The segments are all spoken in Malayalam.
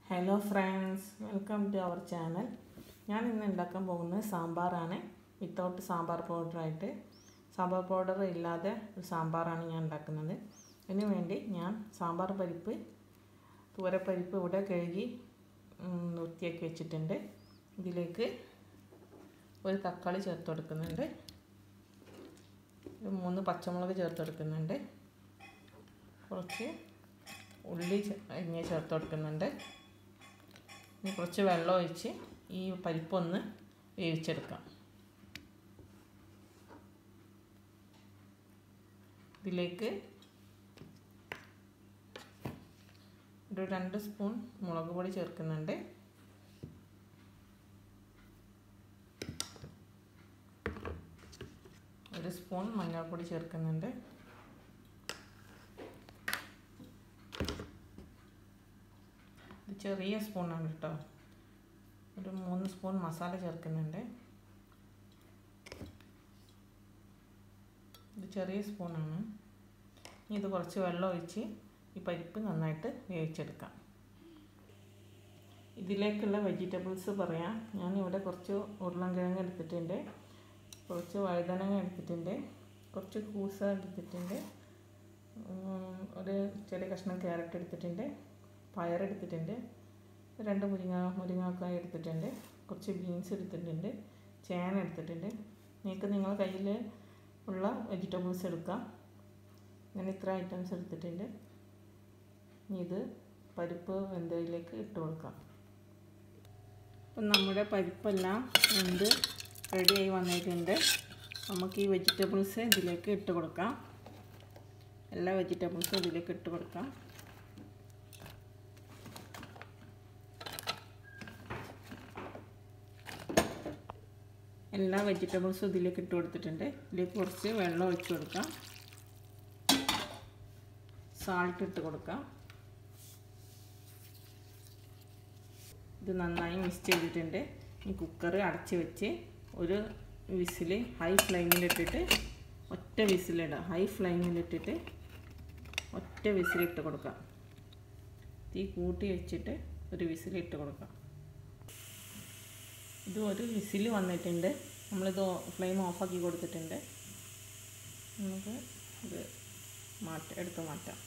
hello friends welcome to our channel ഞാൻ ഇന്ന് ഉണ്ടാക്കാൻ പോകുന്നത് സാമ്പാറാണ് വിത്തൗട്ട് സാമ്പാർ പൗഡറായിട്ട് സാമ്പാർ പൗഡർ ഇല്ലാതെ ഒരു സാമ്പാറാണ് ഞാൻ ഉണ്ടാക്കുന്നത് അതിന് വേണ്ടി ഞാൻ സാമ്പാർ പരിപ്പ് തൂരപ്പരിപ്പ് ഇവിടെ കഴുകി ഉം, വൃത്തിയാക്കി വെച്ചിട്ടുണ്ട് ഇതിലേക്ക് ഒരു തക്കാളി ചേർത്ത് കൊടുക്കുന്നുണ്ട് ഒരു മൂന്ന് പച്ചമുളക് ചേർത്ത് കൊടുക്കുന്നുണ്ട് കുറച്ച് ഉള്ളി ചെ- അരിഞ്ഞ് ചേർത്ത് കൊടുക്കുന്നുണ്ട് ഇനി കുറച്ച് വെള്ളം ഒഴിച്ച് ഈ പരിപ്പൊന്ന് വേവിച്ചെടുക്കാം ഇതിലേക്ക് ഒരു രണ്ട് സ്പൂൺ മുളക് പൊടി ചേർക്കുന്നുണ്ട് ഒരു സ്പൂൺ മഞ്ഞൾപ്പൊടി ചേർക്കുന്നുണ്ട് ഇത് ചെറിയ സ്പൂണാണ് കേട്ടോ ഒരു മൂന്ന് സ്പൂൺ മസാല ചേർക്കുന്നുണ്ട് ഇത് ചെറിയ സ്പൂണാണ് ഇനി ഇത് കുറച്ച് വെള്ളം ഒഴിച്ച് ഈ പരിപ്പ് നന്നായിട്ട് വേവിച്ചെടുക്കാം ഇതിലേക്കുള്ള വെജിറ്റബിൾസ് പറയാം ഞാനിവിടെ കുറച്ച് ഉരുളൻകിഴങ്ങ് എടുത്തിട്ടുണ്ട് കുറച്ച് വഴുതനങ്ങ എടുത്തിട്ടുണ്ട് കുറച്ച് കൂസ എടുത്തിട്ടുണ്ട് ഉം, ഒരു ചെറിയ കഷ്ണം ക്യാരറ്റ് എടുത്തിട്ടുണ്ട് പയറെടുത്തിട്ടുണ്ട് രണ്ട് മുരിങ്ങ മുരിങ്ങാക്കായ എടുത്തിട്ടുണ്ട് കുറച്ച് ബീൻസ് എടുത്തിട്ടുണ്ട് ചേന എടുത്തിട്ടുണ്ട് നിങ്ങൾക്ക് നിങ്ങളുടെ കയ്യിൽ ഉള്ള വെജിറ്റബിൾസ് എടുക്കാം ഞാൻ ഇത്ര ഐറ്റംസ് എടുത്തിട്ടുണ്ട് ഇനി ഇത് പരിപ്പ് വെന്തയിലേക്ക് ഇട്ട് കൊടുക്കാം അപ്പം നമ്മുടെ പരിപ്പെല്ലാം വെന്ത് റെഡിയായി വന്നിട്ടുണ്ട് നമുക്ക് ഈ വെജിറ്റബിൾസ് ഇതിലേക്ക് ഇട്ട് കൊടുക്കാം എല്ലാ വെജിറ്റബിൾസും ഇതിലേക്ക് ഇട്ട് കൊടുക്കാം എല്ലാ വെജിറ്റബിൾസും ഇതിലേക്ക് ഇട്ട് കൊടുത്തിട്ടുണ്ട് ഇതിലേക്ക് കുറച്ച് വെള്ളം ഒഴിച്ച് കൊടുക്കാം സാൾട്ട് ഇട്ട് കൊടുക്കാം ഇത് നന്നായി മിക്സ് ചെയ്തിട്ടുണ്ട് ഈ കുക്കർ അടച്ച് വെച്ച് ഒരു വിസിൽ ഹൈ ഫ്ലെയിമിലിട്ടിട്ട് ഒറ്റ വിസിലിടാം ഹൈ ഫ്ലെയിമിലിട്ടിട്ട് ഒറ്റ വിസിലിട്ട് കൊടുക്കാം തീ കൂട്ടി വെച്ചിട്ട് ഒരു വിസിലിട്ട് കൊടുക്കാം ഇത് ഒരു വിസിൽ വന്നിട്ടുണ്ട് നമ്മളിത് ഫ്ലെയിം ഓഫാക്കി കൊടുത്തിട്ടുണ്ട് നമുക്ക് ഇത് മാറ്റ എടുത്ത് മാറ്റാം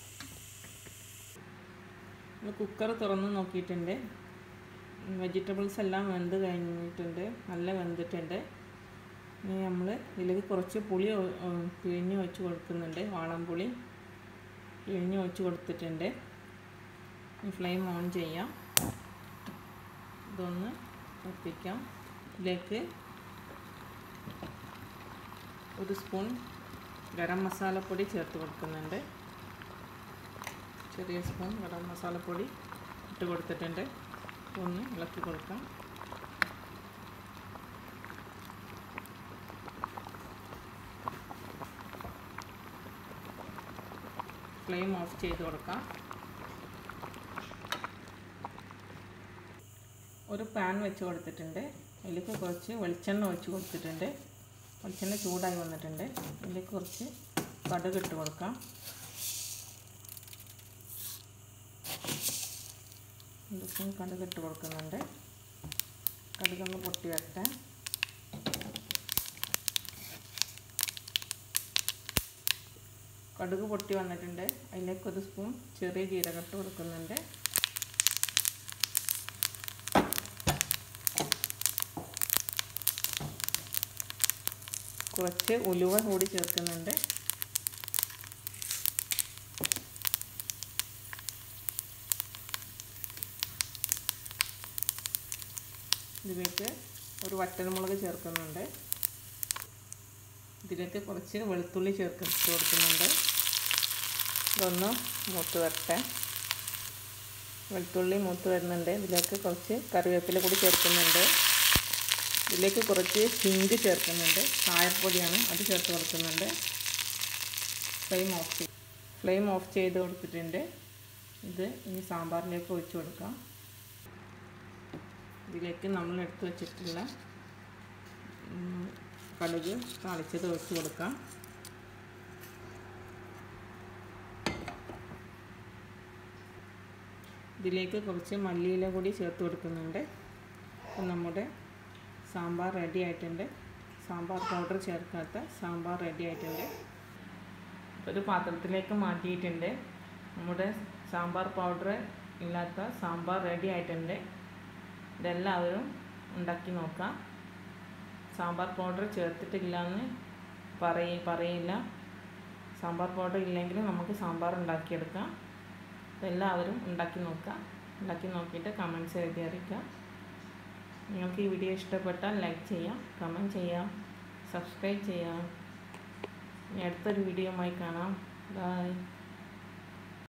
നമ്മൾ കുക്കർ തുറന്ന് നോക്കിയിട്ടുണ്ട് വെജിറ്റബിൾസ് എല്ലാം വെന്ത് കഴിഞ്ഞിട്ടുണ്ട് നല്ല വെന്തിട്ടുണ്ട് ഇനി നമ്മൾ ഇതിലേക്ക് കുറച്ച് പുളി ഒ- ഒ- പിഴിഞ്ഞ് വെച്ച് കൊടുക്കുന്നുണ്ട് വാളംപുളി പിഴിഞ്ഞ് വെച്ച് കൊടുത്തിട്ടുണ്ട് ഫ്ലെയിം ഓൺ ചെയ്യാം ഇതൊന്ന് കത്തിക്കാം ഇതിലേക്ക് ഒരു സ്പൂൺ ഗരം മസാലപ്പൊടി ചേർത്ത് കൊടുക്കുന്നുണ്ട് ചെറിയ സ്പൂൺ ഗരം മസാലപ്പൊടി ഇട്ട് കൊടുത്തിട്ടുണ്ട് ഒന്ന് ഇളക്കി കൊടുക്കാം ഫ്ലെയിം ഓഫ് ചെയ്ത് കൊടുക്കാം ഒരു പാൻ വെച്ച് കൊടുത്തിട്ടുണ്ട് അതിലേക്ക് കുറച്ച് വെളിച്ചെണ്ണ ഒഴിച്ച് കൊടുത്തിട്ടുണ്ട് വെളിച്ചെണ്ണ ചൂടായി വന്നിട്ടുണ്ട് ഇതിലേക്ക് കുറച്ച് കടുക് ഇട്ട് കൊടുക്കാം ഒരു സ്പൂൺ കടുക് ഇട്ട് കൊടുക്കുന്നുണ്ട് കടുകൊന്ന് പൊട്ടി വരട്ടെ കടുക് പൊട്ടി വന്നിട്ടുണ്ട് അതിലേക്ക് ഒരു സ്പൂൺ ചെറിയ ജീരകം ഇട്ട് കൊടുക്കുന്നുണ്ട് കുറച്ച് ഉലുവ കൂടി ചേർക്കുന്നുണ്ട് ഇതിലേക്ക് ഒരു വറ്റൽമുളക് ചേർക്കുന്നുണ്ട് ഇതിലേക്ക് കുറച്ച് വെളുത്തുള്ളി ചേർത്ത് ഇട്ട് കൊടുക്കുന്നുണ്ട് ഇതൊന്ന് മൂത്ത് വരട്ടെ വെളുത്തുള്ളി മൂത്ത് വരുന്നുണ്ട് ഇതിലേക്ക് കുറച്ച് കറിവേപ്പില കൂടി ചേർക്കുന്നുണ്ട് ഇതിലേക്ക് കുറച്ച് ഹിങ്ക് ചേർക്കുന്നുണ്ട് കായപ്പൊടിയാണ് അത് ചേർത്ത് കൊടുക്കുന്നുണ്ട് ഫ്ലെയിം ഓഫ് ചെയ്ത് ഫ്ലെയിം ഓഫ് ചെയ്ത് കൊടുത്തിട്ടുണ്ട് ഇത് ഇനി സാമ്പാറിലേക്ക് ഒഴിച്ചു കൊടുക്കാം ഇതിലേക്ക് നമ്മൾ എടുത്ത് വെച്ചിട്ടുള്ള ഉം, കടുക് താളിച്ചത് ഒഴിച്ച് കൊടുക്കാം ഇതിലേക്ക് കുറച്ച് മല്ലിയില കൂടി ചേർത്ത് കൊടുക്കുന്നുണ്ട് അപ്പം നമ്മുടെ സാമ്പാർ റെഡി ആയിട്ടുണ്ട് സാമ്പാർ പൗഡർ ചേർക്കാത്ത സാമ്പാർ റെഡി ആയിട്ടുണ്ട് ഒരു പാത്രത്തിലേക്ക് മാറ്റിയിട്ടുണ്ട് നമ്മുടെ സാമ്പാർ പൗഡർ ഇല്ലാത്ത സാമ്പാർ റെഡി ആയിട്ടുണ്ട് ഇതെല്ലാവരും ഉണ്ടാക്കി നോക്കാം സാമ്പാർ പൗഡർ ചേർത്തിട്ടില്ല എന്ന് പറയ പറയില്ല സാമ്പാർ പൗഡർ ഇല്ലെങ്കിൽ നമുക്ക് സാമ്പാർ ഉണ്ടാക്കിയെടുക്കാം എല്ലാവരും ഉണ്ടാക്കി നോക്കാം ഉണ്ടാക്കി നോക്കിയിട്ട് കമൻസ് എഴുതി അറിയിക്കാം നിങ്ങൾക്ക് ഈ വീഡിയോ ഇഷ്ടപ്പെട്ടാൽ ലൈക്ക് ചെയ്യാം കമൻറ്റ് ചെയ്യാം സബ്സ്ക്രൈബ് ചെയ്യാം ഇനി അടുത്തൊരു വീഡിയോയുമായി കാണാം ബൈ